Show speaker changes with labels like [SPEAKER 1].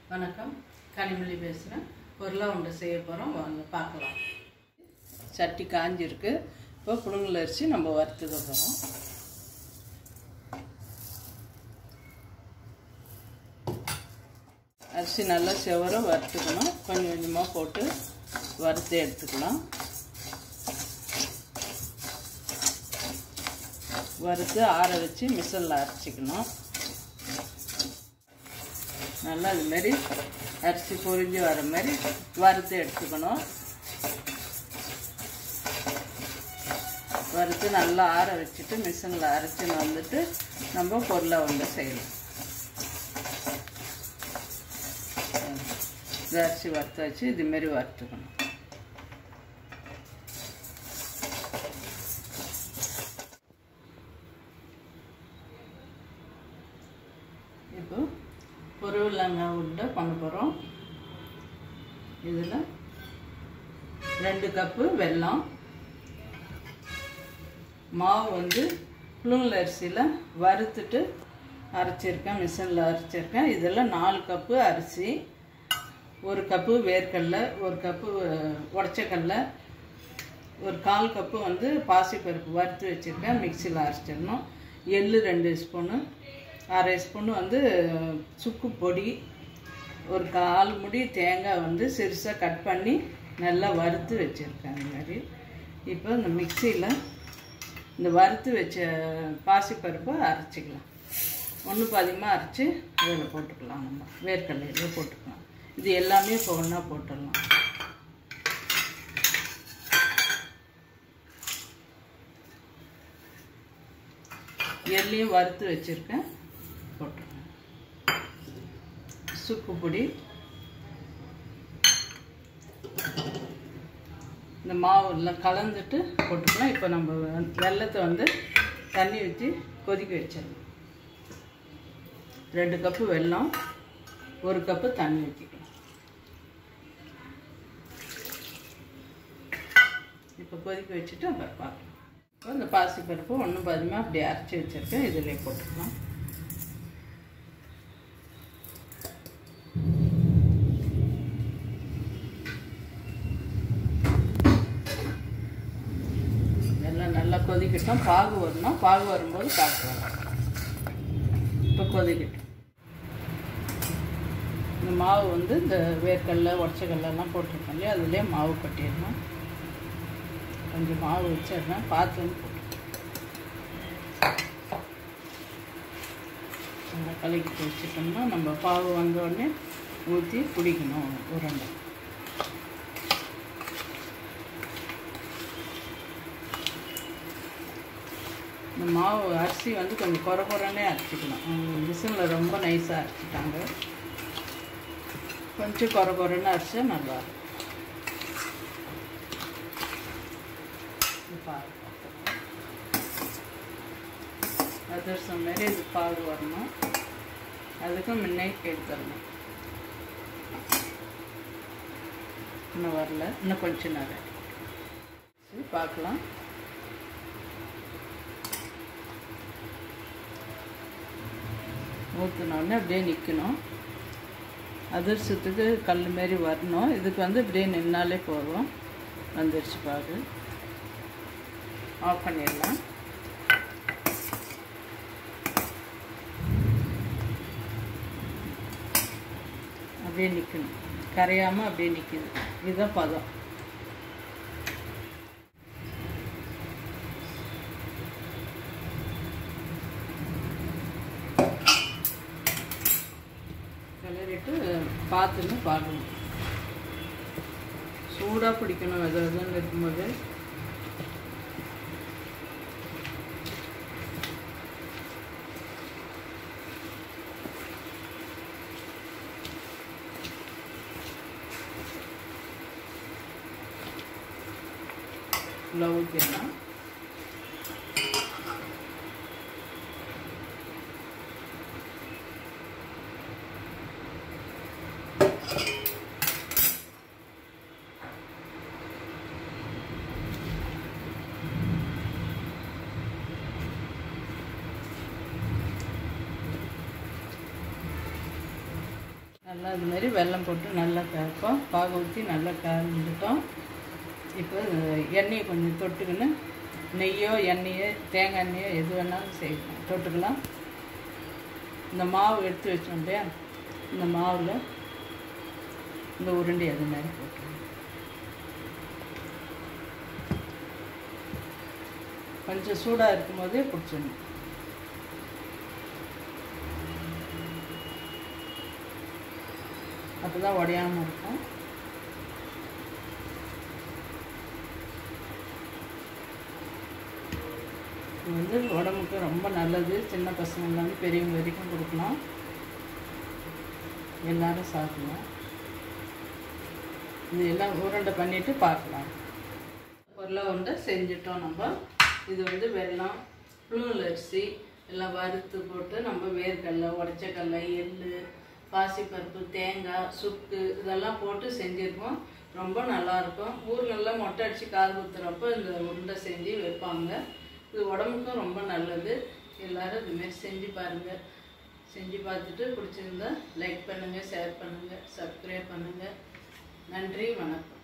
[SPEAKER 1] வணக்கம் கனிமொழி பேசுகிறேன் பொருளாக உண்டை செய்ய போகிறோம் வாங்க பார்க்கலாம் சட்டி காஞ்சிருக்கு இப்போ புழுங்கல் அரிசி நம்ம வறுத்துக்க போகிறோம் அரிசி நல்லா செவர வறுத்துக்கணும் கொஞ்சம் கொஞ்சமாக போட்டு வறுத்து எடுத்துக்கலாம் வறுத்து ஆற வச்சு மிஷினில் அரைச்சிக்கணும் நல்லா இது மாதிரி அரிசி பொரிஞ்சு வர மாதிரி வறுத்து எடுத்துக்கணும் வறுத்து நல்லா ஆற வச்சுட்டு மிஷினில் அரைச்சின்னு வந்துட்டு நம்ம பொருளை வந்து செய்யலாம் இந்த அரிசி வறுத்து வச்சு இதுமாரி வறுத்துக்கணும் இப்போ பொருளாங்காய் உருண்டை பண்ண போகிறோம் இதில் ரெண்டு கப்பு வெல்லம் மாவு வந்து புழுங்கல் அரிசியில் வறுத்துட்டு அரைச்சிருக்கேன் மிஷினில் அரைச்சிருக்கேன் இதில் நாலு கப்பு அரிசி ஒரு கப்பு வேர்க்கடலை ஒரு கப்பு உடச்சக்கடல ஒரு கால் கப்பு வந்து பாசிப்பருப்பு வறுத்து வச்சுருக்கேன் மிக்சியில் அரைச்சிடணும் எள்ளு ரெண்டு ஸ்பூனு அரை ஸ்பூன் வந்து சுக்கு பொடி ஒரு கால் முடி தேங்காய் வந்து சிறுசாக கட் பண்ணி நல்லா வறுத்து வச்சுருக்கேன் அந்த மாதிரி இப்போ இந்த மிக்சியில் இந்த வறுத்து வச்ச பாசிப்பருப்பை அரைச்சிக்கலாம் ஒன்று பாதியமாக அரைச்சி இதில் போட்டுக்கலாம் நம்ம வேர்க்கடலையில் போட்டுக்கலாம் இது எல்லாமே இப்போ ஒன்றா போட்டுடலாம் எள்ளையும் வறுத்து வச்சுருக்கேன் போட்டுருங்க சுக்கு பொடி இந்த மாவுலாம் கலந்துட்டு போட்டுக்கலாம் இப்போ நம்ம வெள்ளத்தை வந்து தண்ணி ஊற்றி கொதிக்க வச்சிடலாம் ரெண்டு கப்பு வெல்லம் ஒரு கப்பு தண்ணி ஊற்றிக்கலாம் இப்போ கொதிக்க வச்சுட்டு அப்புறம் பார்க்கலாம் இப்போ இந்த பாசிப்பருப்பு ஒன்றும் பாதிமாக அப்படி அரைச்சி வச்சுருக்கேன் இதில் போட்டுக்கலாம் எல்லாம் நல்லா கொதிக்கட்டும் பாகு வரணும் பாகு வரும்போது காட்டுவோம் இப்போ கொதிக்கட்டும் இந்த மாவு வந்து இந்த வேர்க்கடலை உடச்சக்கடலாம் போட்டிருக்கோம் இல்லையா அதுலேயே மாவு கட்டிடணும் கொஞ்சம் மாவு வச்சிடுறேன் பார்த்து வந்து போட்டு நல்லா கலக்கிட்டு வச்சுட்டோம்னா நம்ம பாவு வந்த உடனே ஊற்றி பிடிக்கணும் உருண்டை இந்த மாவு அரிசி வந்து கொஞ்சம் குறை குறைன்னே அரைச்சிக்கலாம் மிஷினில் ரொம்ப நைஸாக அரைச்சிட்டாங்க கொஞ்சம் குறை குறைன்னு அரைச்சா நல்லா அதிரசம் மாரி இது பாகு வரணும் அதுக்கும் முன்னே எடுத்துடணும் இன்னும் வரல இன்னும் கொஞ்சம் நேரம் சரி பார்க்கலாம் ஊற்றினோடனே அப்படியே நிற்கணும் அதிர்சத்துக்கு கல் மாரி வரணும் இதுக்கு வந்து இப்படியே நின்னாலே போதும் வந்துருச்சு பாரு ஆஃப் பண்ணிடலாம் அப்படியே நிற்கணும் கரையாமல் அப்படியே நிற்கிது இதுதான் பதம் கிளறிட்டு பார்த்துன்னு பார்க்கணும் சூடாக பிடிக்கணும் எது எதுன்னு இருக்கும்போது ஃபுல்லாக ஊற்றிடலாம் நல்லா இது மாதிரி வெல்லம் போட்டு நல்லா கலப்போம் பாக ஊற்றி நல்லா கலந்துட்டோம் இப்போ எண்ணெயை கொஞ்சம் தொட்டுக்கின்னு நெய்யோ எண்ணெயோ தேங்காய் எண்ணெயோ எது வேணாலும் செய்யலாம் தொட்டுக்கலாம் இந்த மாவு எடுத்து வச்சோம் இல்லையா இந்த மாவில் இந்த உருண்டை அது மாதிரி போட்டுருங்க கொஞ்சம் சூடாக இருக்கும்போதே பிடிச்சிடணும் அப்போ தான் உடையாமல் இருக்கும் இது வந்து உடம்புக்கு ரொம்ப நல்லது சின்ன பசங்கள்லேருந்து பெரியவங்க வரைக்கும் கொடுக்கலாம் எல்லாரும் சாப்பிடலாம் இது எல்லாம் உருண்டை பண்ணிவிட்டு பார்க்கலாம் பொருளை வந்து செஞ்சிட்டோம் நம்ம இது வந்து வெல்லம் புழுங்கல் அரிசி எல்லாம் வறுத்து போட்டு நம்ம வேர்க்கடலை உடச்சக்கடலை எள் பாசிப்பருப்பு தேங்காய் சுக்கு இதெல்லாம் போட்டு செஞ்சுருக்கோம் ரொம்ப நல்லாயிருக்கும் ஊருங்களில் மொட்டை அடித்து காது குத்துறப்போ இந்த உருண்டை செஞ்சு வைப்பாங்க இது உடம்புக்கும் ரொம்ப நல்லது எல்லோரும் இதுமாரி செஞ்சு பாருங்கள் செஞ்சு பார்த்துட்டு பிடிச்சிருந்தா லைக் பண்ணுங்கள் ஷேர் பண்ணுங்கள் சப்ஸ்கிரைப் பண்ணுங்கள் நன்றி வணக்கம்